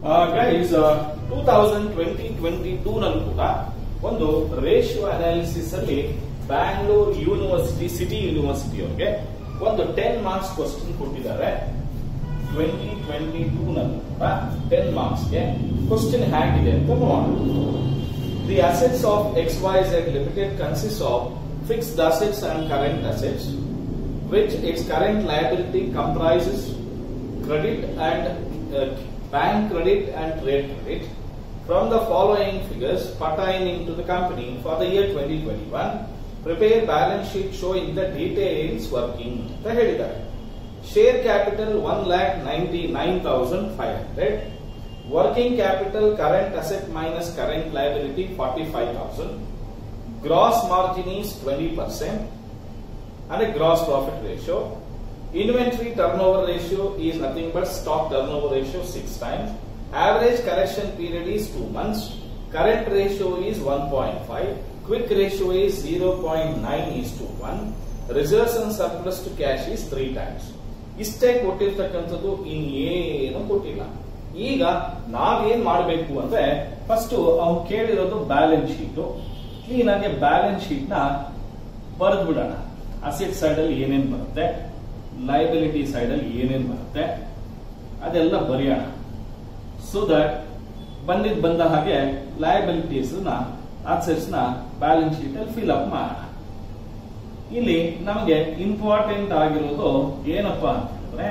Guys two thousand twenty twenty two ನಲ್ಲಿ ಕೂಡ ಒಂದು ರೇಷಿಯೋ ಅನಾಲಿಸಿಸ್ ಅಲ್ಲಿ ಬ್ಯಾಂಗ್ಳೂರ್ ಯೂನಿವರ್ಸಿಟಿ ಸಿಟಿ ಯೂನಿವರ್ಸಿಟಿ ಅವ್ರಿಗೆ ಒಂದು ಟೆನ್ ಮಾರ್ಕ್ಸ್ ಕ್ವಶನ್ ಕೊಟ್ಟಿದ್ದಾರೆ ಟ್ವೆಂಟಿ ಟ್ವೆಂಟಿ ಟೂ ನಲ್ಲಿ ಕೂಡ ಟೆನ್ ಮಾರ್ಕ್ಸ್ಗೆ ಕ್ವಶನ್ ಹೇಗಿದೆ ಅಂತ ನೋಡೋಣ The assets of XYZ Limited consists of fixed assets and current assets, which its current liability comprises credit and uh, bank credit and trade credit. From the following figures pertaining to the company for the year 2021, prepare balance sheet showing the details working. ಅಂತ ಹೇಳಿದ್ದಾರೆ share capital one lakh ninety nine thousand five hundred working capital current asset minus current liability forty five thousand gross margin is twenty percent ಅಂದ್ರೆ gross profit ratio inventory turnover ratio is nothing but stock turnover ratio six times average collection period is two months current ratio is one point five quick ratio is zero point nine is to one reserves and surplus to cash is three times ಇಷ್ಟೇ ಕೊಟ್ಟಿರ್ತಕ್ಕಂಥದ್ದು ಇನ್ನೇನು ಕೊಟ್ಟಿಲ್ಲ ಈಗ ನಾವೇನ್ ಮಾಡಬೇಕು ಅಂದ್ರೆ first ಅವ್ನು ಕೇಳಿರೋದು ಬ್ಯಾಲೆನ್ಸ್ ಶೀಟ್ ಕ್ಲೀನ್ ಆಗಿ ಬ್ಯಾಲೆನ್ಸ್ ಶೀಟ್ ನ ಬರೆದು ಬಿಡೋಣ ಅಸೆಟ್ ಸೈಡ್ ಅಲ್ಲಿ ಏನೇನ್ ಬರುತ್ತೆ ಲೈಬಿಲಿಟಿ ಸೈಡ್ ಅಲ್ಲಿ ಏನೇನ್ ಬರುತ್ತೆ ಅದೆಲ್ಲ ಬರೆಯೋಣ ಸೊ ದಟ್ ಬಂದಿದ್ ಬಂದ ಹಾಗೆ ಲಯಬಿಲಿಟೀಸ್ ನ ಅಸೆಟ್ಸ್ ನ ಬ್ಯಾಲೆನ್ಸ್ ಶೀಟ್ ಅಲ್ಲಿ ಫಿಲ್ ಅಪ್ ಮಾಡೋಣ ಇಲ್ಲಿ ನಮಗೆ ಇಂಪಾರ್ಟೆಂಟ್ ಆಗಿರೋದು ಏನಪ್ಪಾ ಅಂತ ಹೇಳಿದ್ರೆ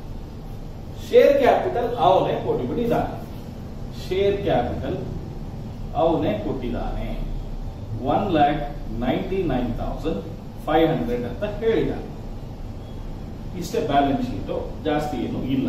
ಶೇರ್ ಕ್ಯಾಪಿಟಲ್ ಅವನೇ ಕೊಟ್ಟುಬಿಟ್ಟಿದ್ದಾನೆ ಶೇರ್ ಕ್ಯಾಪಿಟಲ್ ಅವನೇ ಕೊಟ್ಟಿದ್ದಾನೆ one lakh ninety nine thousand five hundred ಅಂತ ಹೇಳಿದ್ದಾನೆ ಇಷ್ಟೇ ಬ್ಯಾಲೆನ್ಸ್ ಶೀಟ್ ಜಾಸ್ತಿ ಏನು ಇಲ್ಲ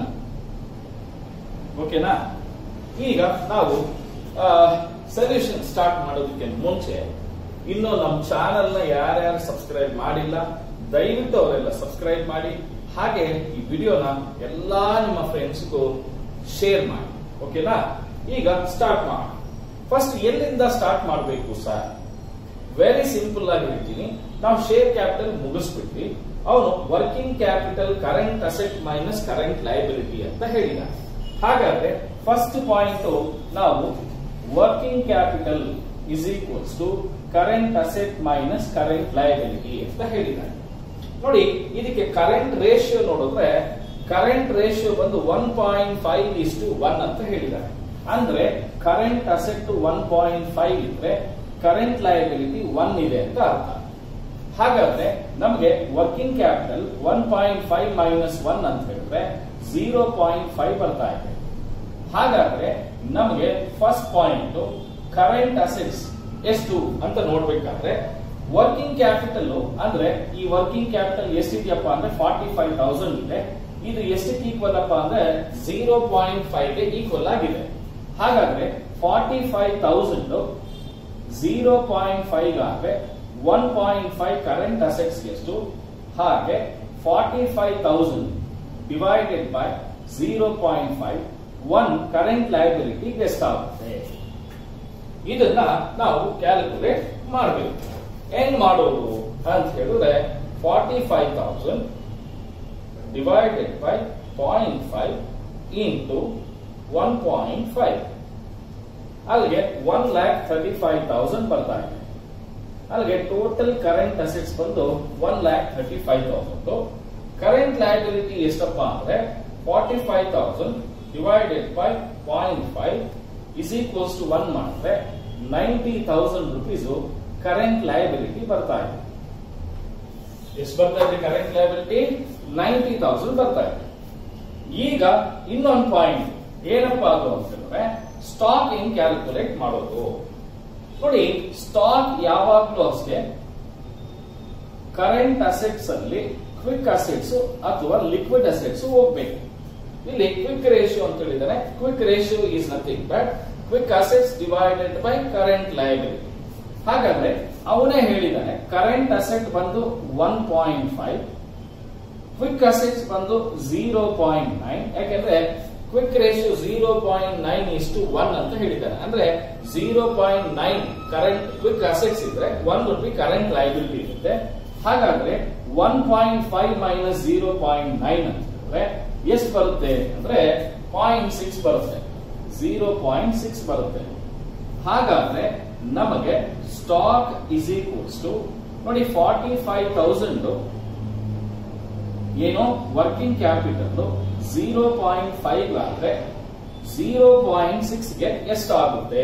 ಓಕೆನಾ ಈಗ ನಾವು ಸೊಲ್ಯೂಷನ್ ಸ್ಟಾರ್ಟ್ ಮಾಡೋದಕ್ಕೆ ಮುಂಚೆ ಇನ್ನು ನಮ್ಮ ಚಾನೆಲ್ ನ ಯಾರ್ಯಾರು ಸಬ್ಸ್ಕ್ರೈಬ್ ಮಾಡಿಲ್ಲ ದಯವಿಟ್ಟು ಅವರೆಲ್ಲ ಸಬ್ಸ್ಕ್ರೈಬ್ ಮಾಡಿ ಹಾಗೆ ಈ ವಿಡಿಯೋನ ಎಲ್ಲಾ ನಿಮ್ಮ ಫ್ರೆಂಡ್ಸ್ಗೂ ಶೇರ್ ಮಾಡಿ ಓಕೆನಾ ಈಗ ಸ್ಟಾರ್ಟ್ ಮಾಡೋಣ ಫಸ್ಟ್ ಎಲ್ಲಿಂದ ಸ್ಟಾರ್ಟ್ ಮಾಡಬೇಕು ಸರ್ ವೆರಿ ಸಿಂಪಲ್ ಆಗಿ ಹೇಳ್ತೀನಿ ನಾವು ಶೇರ್ ಕ್ಯಾಪಿಟಲ್ ಮುಗಿಸ್ಬಿಟ್ವಿ ಅವನು working capital current asset minus current liability ಅಂತ ಹೇಳಿದ ಹಾಗಾದ್ರೆ ಫಸ್ಟ್ ಪಾಯಿಂಟ್ ನಾವು working capital is equals to current asset minus current liability ಅಂತ ಹೇಳಿದ್ದಾರೆ ನೋಡಿ ಇದಕ್ಕೆ ಕರೆಂಟ್ ರೇಷಿಯೋ ನೋಡಿದ್ರೆ ಕರೆಂಟ್ ರೇಷಿಯೋ ಬಂದು one point five is to one ಅಂತ ಹೇಳಿದ್ದಾರೆ ಅಂದ್ರೆ current asset one point five ಇದ್ರೆ ಕರೆಂಟ್ ಲಯಬಿಲಿಟಿ ಒನ್ ಇದೆ ಅಂತ ಅರ್ಥ ಹಾಗಾದ್ರೆ ನಮಗೆ working capital one point five minus one ಅಂತ ಹೇಳಿದ್ರೆ ಜೀರೋ ಪಾಯಿಂಟ್ ಫೈವ್ ಬರ್ತಾ ಇದೆ ಹಾಗಾದ್ರೆ ನಮಗೆ ಫಸ್ಟ್ ಪಾಯಿಂಟ್ ಕರೆಂಟ್ ಅಸೆಟ್ಸ್ ಎಷ್ಟು ಅಂತ ನೋಡ್ಬೇಕಾದ್ರೆ ವರ್ಕಿಂಗ್ ಕ್ಯಾಪಿಟಲ್ ಅಂದ್ರೆ ಈ ವರ್ಕಿಂಗ್ ಕ್ಯಾಪಿಟಲ್ ಎಷ್ಟಿದೆಯಪ್ಪ ಅಂದ್ರೆ ಫಾರ್ಟಿ ಫೈವ್ ತೌಸಂಡ್ ಇದೆ ಇದು ಎಷ್ಟಕ್ಕೆ ಈಕ್ವಲ್ ಅಪ್ಪ ಅಂದ್ರೆ ಜೀರೋ ಪಾಯಿಂಟ್ ಫೈವ್ ಗೆ ಈಕ್ವಲ್ ಆಗಿದೆ ಹಾಗಾದ್ರೆ forty five thousand zero point five ಆದ್ರೆ one point five current assets ಎಷ್ಟು ಹಾಗೆ forty five thousand divided by zero point five one current liability ಎಷ್ಟಾಗುತ್ತೆ ಇದನ್ನ ನಾವು ಕ್ಯಾಲ್ಕುಲೇಟ್ ಮಾಡಬೇಕು ಹೆಂಗ್ ಮಾಡೋದು ಅಂತ ಹೇಳಿದ್ರೆ forty five thousand divided by point five into one point five ಅಲ್ಲಿಗೆ one lakh thirty five thousand ಬರ್ತಾ ಇದೆ ಅಲ್ಲಿಗೆ ಟೋಟಲ್ ಕರೆಂಟ್ ಅಸೆಟ್ಸ್ ಬಂದು one lakh thirty five thousand current liability ಎಷ್ಟಪ್ಪ ಅಂದ್ರೆ forty five thousand divided by point five is equals to one ಮಾಡಿದ್ರೆ ninety thousand rupees current liability ಬರ್ತಾ ಇದೆ ಎಷ್ಟು ಬರ್ತಾ ಇದೆ ಕರೆಂಟ್ ಲಯಬಿಲಿಟಿ ನೈಂಟಿ ತೌಸಂಡ್ ಬರ್ತಾ ಇದೆ ಈಗ ಇನ್ನೊಂದು ಪಾಯಿಂಟ್ ಏನಪ್ಪ ಅದು ಅಂತಂದ್ರೆ ಸ್ಟಾಕ್ ಹೆಂಗ್ ಕ್ಯಾಲ್ಕುಲೇಟ್ ಮಾಡೋದು ನೋಡಿ ಸ್ಟಾಕ್ ಯಾವಾಗ್ಲೂ ಅಷ್ಟೇ ಕರೆಂಟ್ ಅಸೆಟ್ಸ್ ಅಲ್ಲಿ ಕ್ವಿಕ್ ಅಸೆಟ್ಸ್ ಅಥವಾ ಲಿಕ್ವಿಡ್ ಅಸೆಟ್ಸ್ ಹೋಗ್ಬೇಕು ಇಲ್ಲಿ ಕ್ವಿಕ್ ರೇಷಿಯೋ ಅಂತ ಹೇಳಿದರೆ quick ratio is nothing but quick assets divided by current liability ಹಾಗಾದ್ರೆ ಅವನೇ ಹೇಳಿದಾನೆ ಕರೆಂಟ್ ಅಸೆಟ್ ಬಂದು one point five quick assets ಬಂದು ಜೀರೋ ಪಾಯಿಂಟ್ ನೈನ್ ಯಾಕೆಂದ್ರೆ quick ratio zero point nine ಇಷ್ಟು ಒನ್ ಅಂತ ಹೇಳಿದ್ದಾನೆ ಅಂದ್ರೆ zero point nine current quick assets ಇದ್ರೆ ಒನ್ ರುಪಿ ಕರೆಂಟ್ ಲೈಬಿಲಿಟಿ ಇರುತ್ತೆ ಹಾಗಾದ್ರೆ one point five minus zero point nine ಅಂತ ಹೇಳಿದ್ರೆ ಎಷ್ಟು ಬರುತ್ತೆ ಅಂದ್ರೆ ಪಾಯಿಂಟ್ ಸಿಕ್ಸ್ ಬರುತ್ತೆ ಝೀರೋ ಪಾಯಿಂಟ್ ಸಿಕ್ಸ್ ಬರುತ್ತೆ ಹಾಗಾದ್ರೆ ನಮಗೆ ಸ್ಟಾಕ್ ಇಸ್ ಈಕ್ವಲ್ಸ್ ಟು ನೋಡಿ ಫಾರ್ಟಿ ಫೈವ್ ತೌಸಂಡ್ ಏನು working capital zero point five ಆದ್ರೆ ಝೀರೋ ಪಾಯಿಂಟ್ ಸಿಕ್ಸ್ಗೆ ಎಷ್ಟಾಗುತ್ತೆ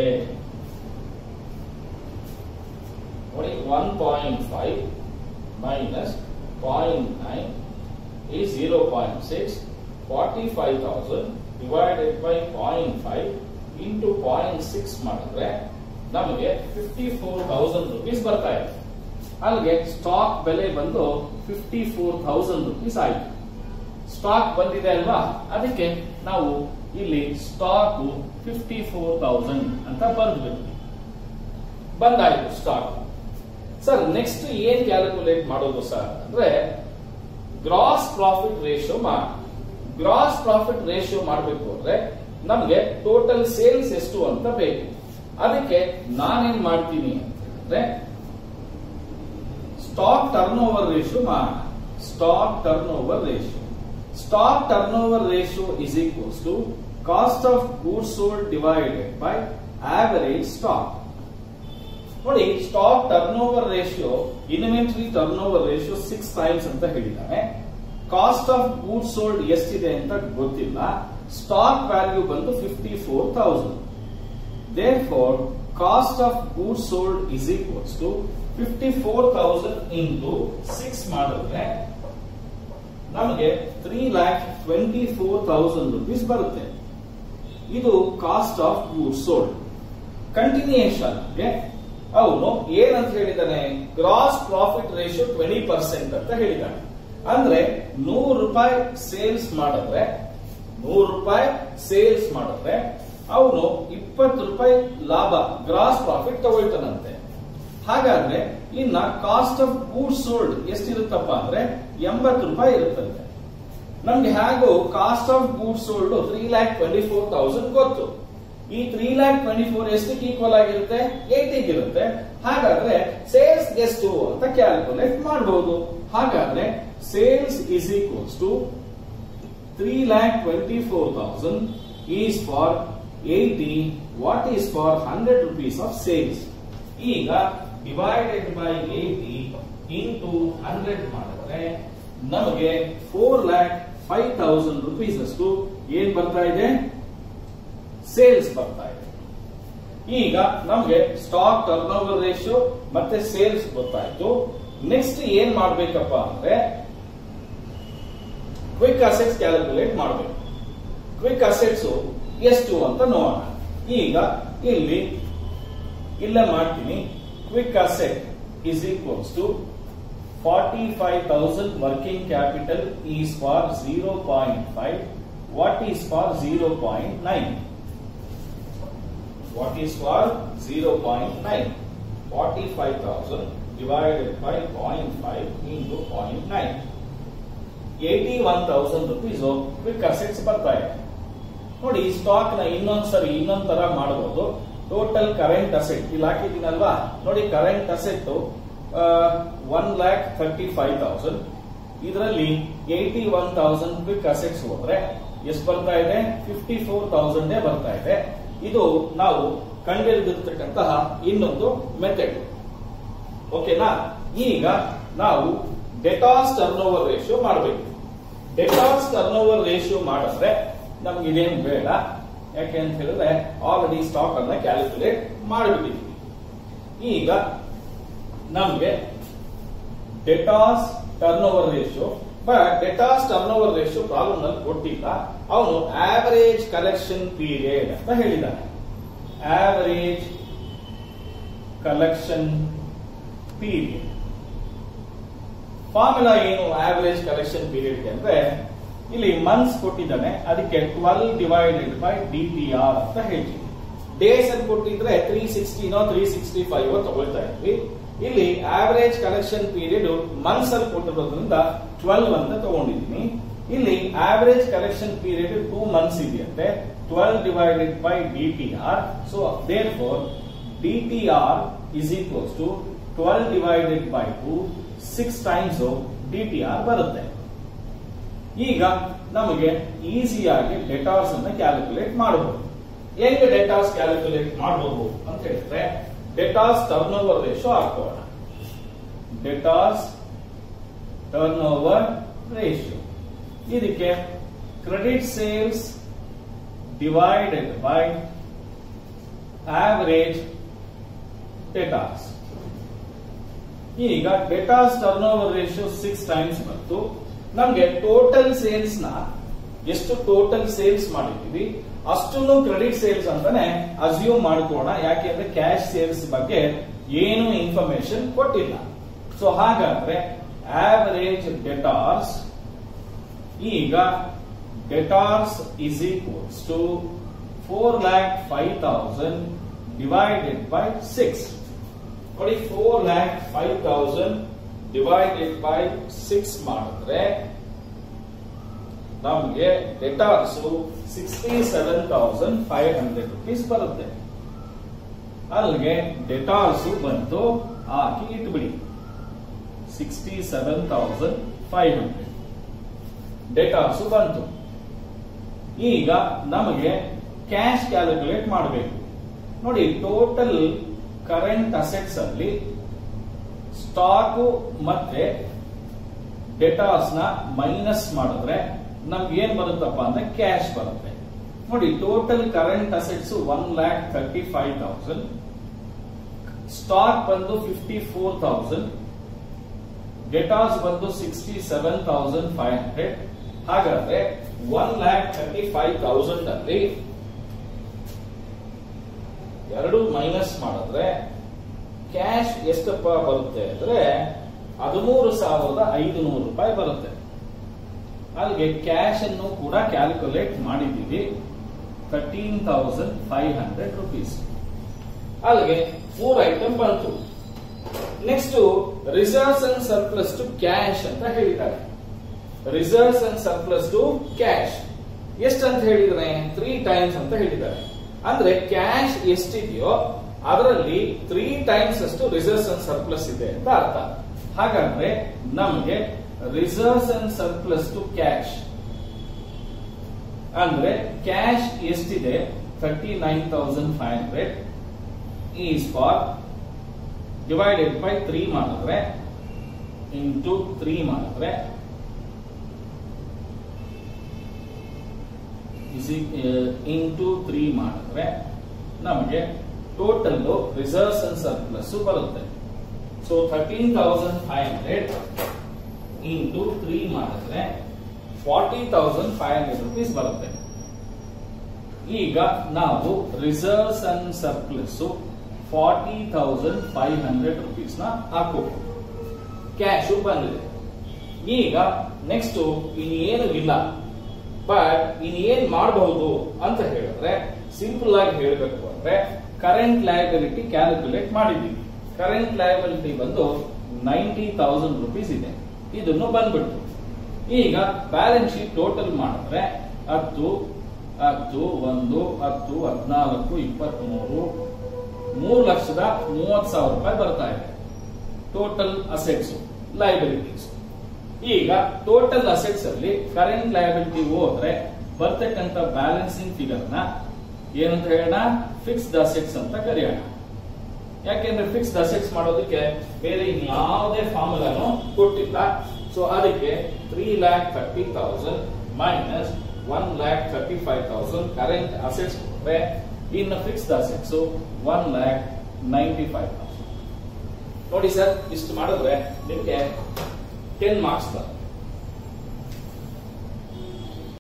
ನೋಡಿ one point five minus point nine ಈ zero point six forty five thousand divided by point five into point six ಮಾಡಿದ್ರೆ ನಮಗೆ fifty four thousand rupees ಬರ್ತಾ ಇದೆ ಅಲ್ಲಿಗೆ ಸ್ಟಾಕ್ ಬೆಲೆ ಬಂದು ಫಿಫ್ಟಿ ಫೋರ್ ತೌಸಂಡ್ ರುಪೀಸ್ ಆಯ್ತು ಸ್ಟಾಕ್ ಬಂದಿದೆ ಅಲ್ವಾ ಅದಕ್ಕೆ ನಾವು ಇಲ್ಲಿ ಸ್ಟಾಕ್ ಫಿಫ್ಟಿ ಫೋರ್ ತೌಸಂಡ್ ಅಂತ ಬರೆದ್ಬೇಕು ಬಂದಾಯ್ತು ಸ್ಟಾಕ್ ಸರ್ ನೆಕ್ಸ್ಟ್ ಏನ್ ಕ್ಯಾಲ್ಕುಲೇಟ್ ಮಾಡೋದು ಸರ್ ಅಂದ್ರೆ ಗ್ರಾಸ್ ಪ್ರಾಫಿಟ್ ರೇಷಿಯೋ ಮಾಡಿ ಗ್ರಾಸ್ ಪ್ರಾಫಿಟ್ ರೇಷಿಯೋ ಮಾಡಬೇಕು ಅಂದ್ರೆ ನಮ್ಗೆ ಟೋಟಲ್ ಸೇಲ್ಸ್ ಎಷ್ಟು ಅಂತ ಬೇಕು ಅದಕ್ಕೆ ನಾನೇನ್ ಮಾಡ್ತೀನಿ ಅಂತಂದ್ರೆ ಸ್ಟಾಕ್ ಟರ್ನ್ ಓವರ್ ರೇಷಿಯೋ ಮಾಡಿ stock turnover ratio stock turnover ratio is equals to cost of goods sold divided by average stock ನೋಡಿ stock turnover ratio inventory turnover ratio six times ಅಂತ ಹೇಳಿದ್ದಾನೆ cost of good sold ಎಷ್ಟಿದೆ ಅಂತ ಗೊತ್ತಿಲ್ಲ stock value ಬಂದು fifty four thousand therefore cost of good sold is equals to fifty four thousand into six ಮಾಡಿದ್ರೆ ನಮಗೆ three lakh twenty four thousand rupees ಬರುತ್ತೆ ಇದು cost of good sold continuation ಅವನು ಏನಂತ ಹೇಳಿದಾನೆ gross profit ratio twenty percent ಅಂತ ಹೇಳಿದ್ದಾನೆ ಅಂದ್ರೆ ನೂರು ರೂಪಾಯಿ ಸೇಲ್ಸ್ ಮಾಡಿದ್ರೆ ನೂರು ರೂಪಾಯಿ ಸೇಲ್ಸ್ ಮಾಡಿದ್ರೆ ಅವನು ಇಪ್ಪತ್ತು ರೂಪಾಯಿ ಲಾಭ ಗ್ರಾಸ್ ಪ್ರಾಫಿಟ್ ತಗೊಳ್ತಾನಂತೆ ಹಾಗಾದ್ರೆ ಇನ್ನ ಕಾಸ್ಟ್ ಆಫ್ ಗೂಡ್ ಸೋಲ್ಡ್ ಎಷ್ಟಿರುತ್ತಪ್ಪ ಅಂದ್ರೆ ಎಂಬತ್ತು ರೂಪಾಯಿ ಇರುತ್ತಂತೆ ನಮ್ಗೆ ಹೇಗೂ cost of good sold three lakh twenty four thousand ಗೊತ್ತು ಈ ತ್ರೀ ಲ್ಯಾಕ್ ಟ್ವೆಂಟಿ ಫೋರ್ ಎಷ್ಟಕ್ಕೆ ಈಕ್ವಲ್ ಆಗಿರುತ್ತೆ ಏಟಿಗೆ ಇರುತ್ತೆ ಹಾಗಾದ್ರೆ ಸೇಲ್ಸ್ ಎಷ್ಟು ಅಂತ ಕ್ಯಾಲ್ಕುಲೇಟ್ ಮಾಡಬಹುದು ಹಾಗಾದ್ರೆ sales is equals to three lakh twenty four thousand is for eighty what is for hundred rupees of sales ಈಗ divided by eighty into hundred ಮಾಡಿದ್ರೆ ನಮಗೆ four lakh five thousand rupees ಅಷ್ಟು ಏನ್ ಬರ್ತಾ ಇದೆ ಸೇಲ್ಸ್ ಬರ್ತಾ ಇದೆ ಈಗ ನಮ್ಗೆ ಸ್ಟಾಕ್ ಟರ್ನ್ ಓವರ್ ರೇಷಿಯೋ ಮತ್ತೆ ಸೇಲ್ಸ್ ಗೊತ್ತಾಯ್ತು ನೆಕ್ಸ್ಟ್ ಏನ್ ಮಾಡ್ಬೇಕಪ್ಪ ಅಂದ್ರೆ ಕ್ವಿಕ್ ಅಸೆಟ್ಸ್ ಕ್ಯಾಲ್ಕುಲೇಟ್ ಮಾಡಬೇಕು ಕ್ವಿಕ್ ಅಸೆಟ್ಸ್ ಎಷ್ಟು ಅಂತ ನೋಡೋಣ ಈಗ ಇಲ್ಲಿ ಇಲ್ಲೇ ಮಾಡ್ತೀನಿ quick asset is equals to forty five thousand working capital is for zero point five what is for zero point nine what is for 0.9 45,000 divided by 0.5 into 0.9 81,000 rupees quick assets ಬರ್ತಾ ಇದೆ ನೋಡಿ ಈ ಸ್ಟಾಕ್ ನ ಇನ್ನೊಂದ್ಸರಿ ಇನ್ನೊಂದ್ ತರ ಮಾಡಬಹುದು total current asset ಇಲ್ಲಿ ಹಾಕಿದ್ದೀನಲ್ವಾ ನೋಡಿ current asset one lakh thirty five thousand ಇದರಲ್ಲಿ eighty one thousand quick assets ಹೋದ್ರೆ ಎಷ್ಟು ಬರ್ತಾ ಇದೆ ಫಿಫ್ಟಿ ಫೋರ್ ತೌಸಂಡ್ ಬರ್ತಾ ಇದೆ ಇದು ನಾವು ಕಂಡುಹಿಡಿದಿರ್ತಕ್ಕಂತಹ ಇನ್ನೊಂದು ಮೆಥಡ್ ಓಕೆನಾ ಈಗ ನಾವು ಡೆಟಾಸ್ ಟರ್ನ್ ಓವರ್ ರೇಷಿಯೋ ಮಾಡಬೇಕು ಡೆಟಾಸ್ ಟರ್ನ್ ಓವರ್ ರೇಷಿಯೋ ಮಾಡಿದ್ರೆ ನಮ್ಗೆ ಇದೇನು ಬೇಡ ಯಾಕೆ ಅಂತ ಹೇಳಿದ್ರೆ ಆಲ್ರೆಡಿ ಸ್ಟಾಕ್ ಅನ್ನ ಕ್ಯಾಲ್ಕುಲೇಟ್ ಮಾಡಿಬಿಟ್ಟಿದ್ವಿ ಈಗ ನಮ್ಗೆ debtors turnover ratio but debtors turnover ratio problem ನಲ್ಲಿ ಕೊಟ್ಟಿಲ್ಲ ಅವನು ಆವರೇಜ್ ಕಲೆಕ್ಷನ್ ಪೀರಿಯಡ್ ಅಂತ ಹೇಳಿದ್ದಾನೆ ಆವರೇಜ್ ಕಲೆಕ್ಷನ್ ಪೀರಿಯಡ್ ಫಾರ್ಮುಲಾ ಏನು ಆವರೇಜ್ ಕಲೆಕ್ಷನ್ ಪೀರಿಯಡ್ ಅಂದ್ರೆ ಇಲ್ಲಿ ಮಂತ್ಸ್ ಕೊಟ್ಟಿದ್ದಾನೆ ಅದಕ್ಕೆ twelve divided by D T R ಅಂತ ಹೇಳ್ತೀವಿ ಡೇಸ್ ಅಂತ ಕೊಟ್ಟಿದ್ರೆ ತ್ರೀ ಸಿಕ್ಸ್ಟಿನೋ ತ್ರೀ ಸಿಕ್ಸ್ಟಿ ಫೈವ್ ತಗೊಳ್ತಾ ಇದ್ವಿ ಇಲ್ಲಿ ಆವರೇಜ್ ಕಲೆಕ್ಷನ್ ಪೀರಿಯಡ್ ಮಂತ್ಸ್ ಅಲ್ಲಿ ಕೊಟ್ಟಿರೋದ್ರಿಂದ ಟ್ವೆಲ್ವ್ ಅಂತ ತಗೊಂಡಿದ್ದೀನಿ ಇಲ್ಲಿ average collection period two months ಇದೆಯಂತೆ twelve divided by D T R so therefore D T R is equals to twelve divided by two six times D T R ಬರುತ್ತೆ ಈಗ ನಮಗೆ ಈಸಿಯಾಗಿ ಡೆಟಾರ್ಸ್ ಅನ್ನ ಕ್ಯಾಲ್ಕುಲೇಟ್ ಮಾಡಬಹುದು ಹೆಂಗ್ ಡೇಟಾಸ್ ಕ್ಯಾಲ್ಕುಲೇಟ್ ಮಾಡಬಹುದು ಅಂತ ಹೇಳಿದ್ರೆ ಡೇಟಾಸ್ ಟರ್ನ್ ಓವರ್ ರೇಷೋ ಹಾಕೋಣ ಡೇಟಾಸ್ ಟರ್ನ್ ಓವರ್ ರೇಷಿಯೋ ಇದಕ್ಕೆ credit sales divided by average debtors ಈಗ debtors turnover ratio six times ಬಂತು ನಮ್ಗೆ ಟೋಟಲ್ ಸೇಲ್ಸ್ ನ ಎಷ್ಟು ಟೋಟಲ್ ಸೇಲ್ಸ್ ಮಾಡಿದೀವಿ ಅಷ್ಟನ್ನು ಕ್ರೆಡಿಟ್ ಸೇಲ್ಸ್ ಅಂತಾನೆ ಅಸ್ಯೂಮ್ ಮಾಡ್ಕೋಣ ಯಾಕೆಂದ್ರೆ ಕ್ಯಾಶ್ ಸೇಲ್ಸ್ ಬಗ್ಗೆ ಏನು ಇನ್ಫಾರ್ಮೇಶನ್ ಕೊಟ್ಟಿಲ್ಲ ಸೊ ಹಾಗಾದ್ರೆ ಆವರೇಜ್ ಡೆಟಾರ್ಸ್ ಈಗ debtors is equals to four lakh five thousand divided by six ನೋಡಿ four lakh five thousand divided by six ಮಾಡಿದ್ರೆ ನಮಗೆ debtors sixty seven thousand five hundred rupees ಬರುತ್ತೆ ಅಲ್ಲಿಗೆ ಡೆಟಾರ್ಸ್ ಬಂತು ಹಾಕಿ ಇಟ್ಬಿಡಿ sixty seven thousand five hundred debtors ಬಂತು ಈಗ ನಮಗೆ ಕ್ಯಾಶ್ ಕ್ಯಾಲ್ಕುಲೇಟ್ ಮಾಡಬೇಕು ನೋಡಿ ಟೋಟಲ್ ಕರೆಂಟ್ ಅಸೆಟ್ಸ್ ಅಲ್ಲಿ ಸ್ಟಾಕ್ ಮತ್ತೆ ಡೆಟಾರ್ಸ್ ನ ಮೈನಸ್ ಮಾಡಿದ್ರೆ ನಮ್ಗೆ ಏನ್ ಬರುತ್ತಪ್ಪ ಅಂದ್ರೆ ಕ್ಯಾಶ್ ಬರುತ್ತೆ ನೋಡಿ total current assets one lakh thirty five thousand stock ಬಂದು ಫಿಫ್ಟಿ ಫೋರ್ ತೌಸಂಡ್ ಡೆಟಾಸ್ ಬಂದು sixty seven thousand five hundred ಹಾಗಾದ್ರೆ one lakh thirty five thousand ಅಲ್ಲಿ ಎರಡು ಮೈನಸ್ ಮಾಡಿದ್ರೆ ಕ್ಯಾಶ್ ಎಷ್ಟಪ್ಪ ಬರುತ್ತೆ ಅಂದ್ರೆ ಹದಿಮೂರು ಸಾವಿರದ ಐದು ನೂರು ರೂಪಾಯಿ ಬರುತ್ತೆ ಅಲ್ಲಿಗೆ ಕ್ಯಾಶ್ ಅನ್ನು ಕೂಡ ಕ್ಯಾಲ್ಕುಲೇಟ್ ಮಾಡಿದ್ದೀವಿ thirteen thousand five hundred rupees ಅಲ್ಲಿಗೆ ಮೂರು ಐಟಮ್ ಬಂತು next reserves and surplus to cash ಅಂತ ಹೇಳಿದ್ದಾರೆ reserves and surplus to cash ಎಷ್ಟಂತ ಹೇಳಿದ್ರೆ ತ್ರೀ ಟೈಮ್ಸ್ ಅಂತ ಹೇಳಿದ್ದಾರೆ ಅಂದ್ರೆ ಕ್ಯಾಶ್ ಎಷ್ಟಿದೆಯೋ ಅದರಲ್ಲಿ ತ್ರೀ ಟೈಮ್ಸ್ ಅಷ್ಟು ರಿಸರ್ವ್ಸ್ ಅಂಡ್ ಸರ್ಪ್ಲಸ್ ಇದೆ ಅಂತ ಅರ್ಥ ಹಾಗಾದ್ರೆ ನಮಗೆ reserves and surplus to cash ಅಂದ್ರೆ ಕ್ಯಾಶ್ ಎಷ್ಟಿದೆ thirty nine thousand five hundred is for divided by three ಮಾಡಿದ್ರೆ ಇಂಟು ತ್ರೀ ಮಾಡಿದ್ರೆ ಇಂಟು ತ್ರೀ ಮಾಡಿದ್ರೆ ನಮಗೆ ಟೋಟಲ್ ರಿಸರ್ವ್ಸ್ ಅಂಡ್ ಸರ್ಪ್ಲಸ್ ಬರುತ್ತೆ so thirteen thousand five hundred into three ಮಾಡಿದ್ರೆ forty thousand five hundred rupees ಬರುತ್ತೆ ಈಗ ನಾವು reserves and surplus forty thousand five hundred rupees ನ ಹಾಕೋಬೇಕು ಕ್ಯಾಶು ಬಂದಿದೆ ಈಗ ನೆಕ್ಸ್ಟ್ ಇನ್ನೇನು ಇಲ್ಲ ಬಟ್ ಇನ್ನೇನ್ ಮಾಡಬಹುದು ಅಂತ ಹೇಳಿದ್ರೆ ಸಿಂಪಲ್ ಆಗಿ ಹೇಳಬೇಕು ಅಂದ್ರೆ ಕರೆಂಟ್ ಲಯಬಿಲಿಟಿ ಕ್ಯಾಲ್ಕುಲೇಟ್ ಮಾಡಿದ್ದೀವಿ ಕರೆಂಟ್ ಲಯಬಿಲಿಟಿ ಬಂದು ನೈಂಟಿ ತೌಸಂಡ್ ರುಪೀಸ್ ಇದೆ ಇದನ್ನು ಬಂದ್ಬಿಟ್ಟು ಈಗ ಬ್ಯಾಲೆನ್ಸ್ ಶೀಟ್ ಟೋಟಲ್ ಮಾಡಿದ್ರೆ ಹತ್ತು ಹತ್ತು ಒಂದು ಹತ್ತು ಹದಿನಾಲ್ಕು ಇಪ್ಪತ್ಮೂರು ಮೂರು ಲಕ್ಷದ ಮೂವತ್ತು ಸಾವಿರ ರೂಪಾಯಿ ಬರ್ತಾ ಇದೆ ಟೋಟಲ್ ಅಸೆಟ್ಸ್ ಲಯಬಿಲಿಟೀಸ್ ಈಗ ಟೋಟಲ್ ಅಸೆಟ್ಸ್ ಅಲ್ಲಿ ಕರೆಂಟ್ ಲಯಬಿಲಿಟಿ ಹೋದ್ರೆ ಬರ್ತಕ್ಕಂತ ಬ್ಯಾಲೆನ್ಸಿಂಗ್ ಫಿಗರ್ ನ ಏನಂತ ಹೇಳೋಣ ಫಿಕ್ಸ್ಡ್ ಅಸೆಟ್ಸ್ ಅಂತ ಕರೆಯೋಣ ಯಾಕೆಂದ್ರೆ ಫಿಕ್ಸ್ಡ್ ಅಸೆಟ್ಸ್ ಮಾಡೋದಕ್ಕೆ ಬೇರೆ ಯಾವುದೇ ಫಾರ್ಮುಲಾನು ಕೊಟ್ಟಿಲ್ಲ ಸೊ ಅದಕ್ಕೆ three lakh thirty thousand minus one lakh thirty five thousand current assets ಕೊಟ್ರೆ ಇನ್ನು fixed assets one lakh ninety five thousand ನೋಡಿ ಸರ್ ಇಷ್ಟು ಮಾಡಿದ್ರೆ ನಿಮಗೆ ಟೆನ್ ಮಾರ್ಕ್ಸ್ ಬರುತ್ತೆ